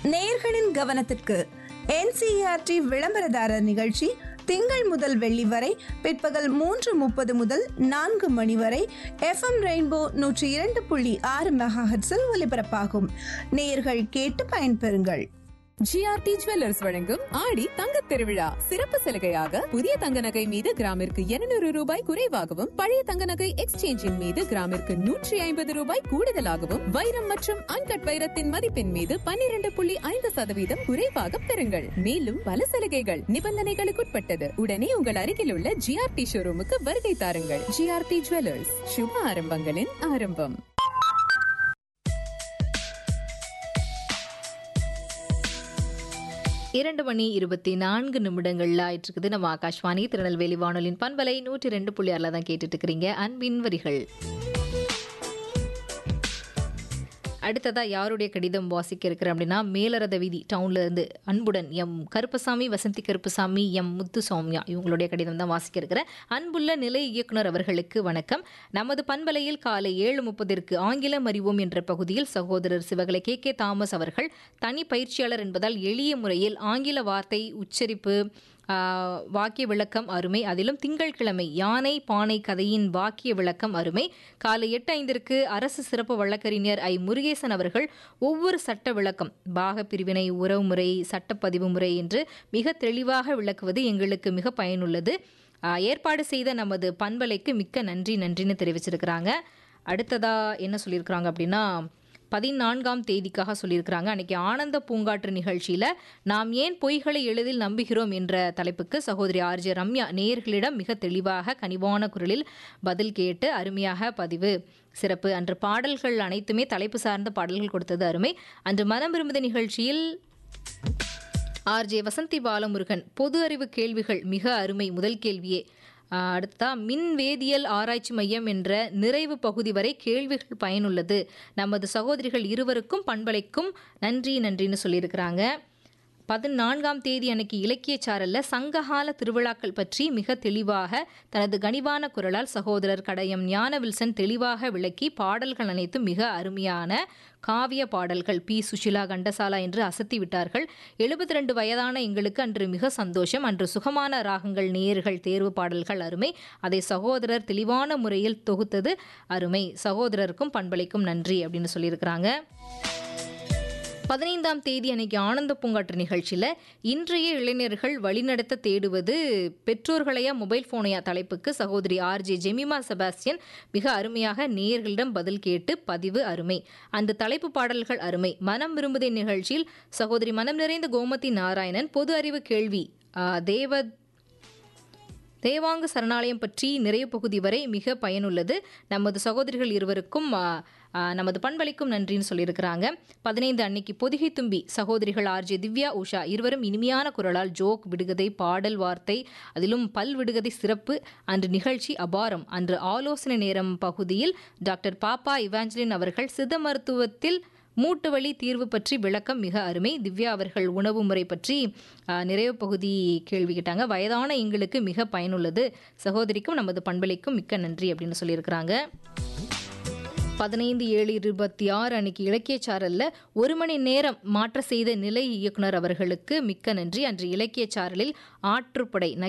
நேயர்களின் கவனத்திற்கு என்சிஆர்டி விளம்பரதாரர் நிகழ்ச்சி திங்கள் முதல் வெள்ளி வரை பிற்பகல் மூன்று முப்பது முதல் நான்கு மணி வரை எஃப்எம் ரெயின்போ நூற்றி இரண்டு புள்ளி ஆறு மெகாஹெட்ஸில் ஒலிபரப்பாகும் நேயர்கள் கேட்டு பயன்பெறுங்கள் ஜிஆர்டி ஜுவல்லர்ஸ் வழங்கும் ஆடி தங்க திருவிழா சிறப்பு சலுகையாக புதிய தங்க நகை மீது கிராமிற்கு 200 ரூபாய் குறைவாகவும் பழைய தங்க நகை எக்ஸ்சேஞ்சின் மீது கிராமிற்கு நூற்றி ஐம்பது ரூபாய் கூடுதலாகவும் வைரம் மற்றும் அன்கட் வைரத்தின் மதிப்பின் மீது 12.5% புள்ளி ஐந்து சதவீதம் குறைவாக பெறுங்கள் மேலும் பல சலுகைகள் நிபந்தனைகளுக்குட்பட்டது உடனே உங்கள் அருகில் உள்ள ஜிஆர்டி ஷோரூமுக்கு வருகை தாருங்கள் ஜிஆர்டி ஜுவல்லர்ஸ் சுப ஆரம்பங்களின் ஆரம்பம் இரண்டு மணி இருபத்தி நான்கு நிமிடங்கள்ல ஆயிட்டு இருக்குது நம்ம ஆகாஷ்வாணி திருநெல்வேலி வானொலியின் பண்பலை நூற்றி ரெண்டு புள்ளி ஆறில் தான் கேட்டுட்டு இருக்கிறீங்க அன்பின் வரிகள் அடுத்ததா யாருடைய கடிதம் வாசிக்க இருக்கிறேன் அப்படின்னா மேலரத வீதி டவுன்ல இருந்து அன்புடன் எம் கருப்பசாமி வசந்தி கருப்பசாமி எம் முத்து சௌமியா இவங்களுடைய கடிதம் தான் வாசிக்க இருக்கிறேன் அன்புள்ள நிலை இயக்குனர் அவர்களுக்கு வணக்கம் நமது பண்பலையில் காலை ஏழு முப்பதிற்கு ஆங்கிலம் அறிவோம் என்ற பகுதியில் சகோதரர் சிவகலை கே கே தாமஸ் அவர்கள் தனி பயிற்சியாளர் என்பதால் எளிய முறையில் ஆங்கில வார்த்தை உச்சரிப்பு ஆஹ், வாக்கிய விளக்கம் அருமை அதிலும் திங்கட்கிழமை யானை பானை கதையின் வாக்கிய விளக்கம் அருமை காலை எட்டு ஐந்திற்கு அரசு சிறப்பு வழக்கறிஞர் ஐ முருகேசன் அவர்கள் ஒவ்வொரு சட்ட விளக்கம் பாக பிரிவினை உறவுமுறை சட்டப்பதிவு முறை என்று மிக தெளிவாக விளக்குவது எங்களுக்கு மிக பயனுள்ளது ஆஹ், ஏற்பாடு செய்த நமது பண்பலைக்கு மிக்க நன்றி நன்றின்னு தெரிவிச்சிருக்கிறாங்க அடுத்ததா என்ன சொல்லியிருக்கிறாங்க அப்படின்னா பதினான்காம் தேதிக்காக சொல்லியிருக்கிறாங்க அன்னைக்கு ஆனந்த பூங்காற்று நிகழ்ச்சியில் நாம் ஏன் பொய்களை எளிதில் நம்புகிறோம் என்ற தலைப்புக்கு சகோதரி ஆர்ஜே ரம்யா நேயர்களிடம் மிக தெளிவாக கனிவான குரலில் பதில் கேட்டு அருமையாக பதிவு சிறப்பு அன்று பாடல்கள் அனைத்துமே தலைப்பு சார்ந்த பாடல்கள் கொடுத்தது அருமை அன்று மனம் விரும்புத நிகழ்ச்சியில் ஆர்ஜே வசந்தி பாலமுருகன் பொது அறிவு கேள்விகள் மிக அருமை முதல் கேள்வியே ஆஹ் அடுத்ததா மின் வேதியியல் ஆராய்ச்சி மையம் என்ற நிறைவு பகுதி வரை கேள்விகள் பயனுள்ளது நமது சகோதரிகள் இருவருக்கும் பண்பலைக்கும் நன்றி நன்றின்னு சொல்லியிருக்கிறாங்க பதினான்காம் தேதி அன்னைக்கு இலக்கிய சாரல்ல சங்ககால திருவிழாக்கள் பற்றி மிக தெளிவாக தனது கனிவான குரலால் சகோதரர் கடையம் ஞான வில்சன் தெளிவாக விளக்கி பாடல்கள் அனைத்தும் மிக அருமையான காவிய பாடல்கள் பி சுஷிலா கண்டசாலா என்று அசத்தி விட்டார்கள் எழுபத்தி ரெண்டு வயதான எங்களுக்கு அன்று மிக சந்தோஷம் அன்று சுகமான ராகங்கள் நேயர்கள் தேர்வு பாடல்கள் அருமை அதை சகோதரர் தெளிவான முறையில் தொகுத்தது அருமை சகோதரருக்கும் பண்பலைக்கும் நன்றி அப்படின்னு சொல்லியிருக்கிறாங்க பதினைந்தாம் தேதி அன்னைக்கு ஆனந்த பூங்காற்று நிகழ்ச்சியில் இன்றைய இளைஞர்கள் வழிநடத்த தேடுவது பெற்றோர்களையா மொபைல் ஃபோனையா தலைப்புக்கு சகோதரி ஆர்ஜே ஜெமிமா செபாஸ்டியன் மிக அருமையாக நேயர்களிடம் பதில் கேட்டு பதிவு அருமை அந்த தலைப்பு பாடல்கள் அருமை மனம் விரும்புதே நிகழ்ச்சியில் சகோதரி மனம் நிறைந்த கோமதி நாராயணன் பொது அறிவு கேள்வி ஆ, தேவ தேவாங்க சரணாலயம் பற்றி நிறைய பகுதி வரை மிக பயனுள்ளது நமது சகோதரிகள் இருவருக்கும் ஆ, ஆ, நமது பண்பளிக்கும் நன்றின்னு சொல்லியிருக்கிறாங்க பதினைந்து அன்னைக்கு பொதிகை தும்பி சகோதரிகள் ஆர்ஜே திவ்யா உஷா இருவரும் இனிமையான குரலால் ஜோக் விடுகதை பாடல் வார்த்தை அதிலும் பல் விடுகதை சிறப்பு அன்று நிகழ்ச்சி அபாரம் அன்று ஆலோசனை நேரம் பகுதியில் டாக்டர் பாப்பா இவாஞ்சலின் அவர்கள் சித்த மருத்துவத்தில் மூட்டு வலி தீர்வு பற்றி விளக்கம் மிக அருமை திவ்யா அவர்கள் உணவு முறை பற்றி ஆ, நிறைவு பகுதி கேள்வி கேட்டாங்க வயதான எங்களுக்கு மிக பயனுள்ளது சகோதரிக்கும் நமது பண்பலைக்கும் மிக்க நன்றி அப்படின்னு சொல்லியிருக்கிறாங்க பதினைந்து ஏழு இருபத்தி ஆறு அன்னைக்கு இலக்கிய சாரல்ல ஒரு மணி நேரம் மாற்ற செய்த நிலை இயக்குனர் அவர்களுக்கு மிக்க நன்றி அன்று இலக்கிய சாரலில் ஆற்றுப்படை